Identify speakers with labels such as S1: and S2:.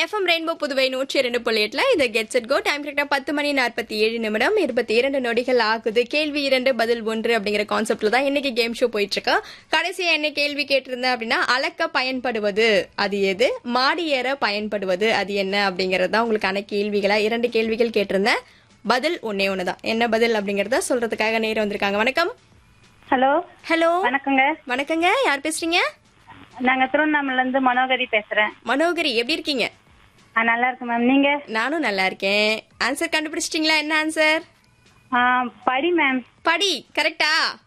S1: FM rainbow Puduvai நூற்றி இரண்டு புள்ளி எட்டுல இது கெட் செட் கோ டைம் கரெக்டா பத்து மணி நாற்பத்தி ஏழு நிமிடம் இருபத்தி இரண்டு நொடிகள் ஆகுது கேள்வி இரண்டு பதில் ஒன்று அப்படிங்கிற கான்செப்ட்ல தான் இன்னைக்கு கேம் ஷோ போயிட்டு இருக்கு கடைசியா என்ன கேள்வி கேட்டிருந்தேன் அப்படின்னா அளக்க பயன்படுவது அது எது மாடி ஏற பயன்படுவது அது என்ன அப்படிங்கறது தான் உங்களுக்கான கேள்விகளா இரண்டு கேள்விகள் கேட்டிருந்தேன் பதில் ஒன்னே ஒண்ணுதான் என்ன பதில் அப்படிங்கறத சொல்றதுக்காக நேரம் வந்திருக்காங்க வணக்கம்
S2: ஹலோ
S1: ஹலோ
S2: வணக்கங்க
S1: வணக்கங்க யார் பேசுறீங்க
S2: நாங்க திருவண்ணாமலைல இருந்து மனோகரி பேசுறேன்
S1: மனோகரி எப்படி இருக்கீங்க
S2: ஆ, நல்லா இருக்கு மேம் நீங்க
S1: நானும் நல்லா இருக்கேன் ஆன்சர் கண்டுபிடிச்சிட்டீங்களா என்ன ஆன்சர்
S2: ஆ, படி மேம்
S1: படி கரெக்டா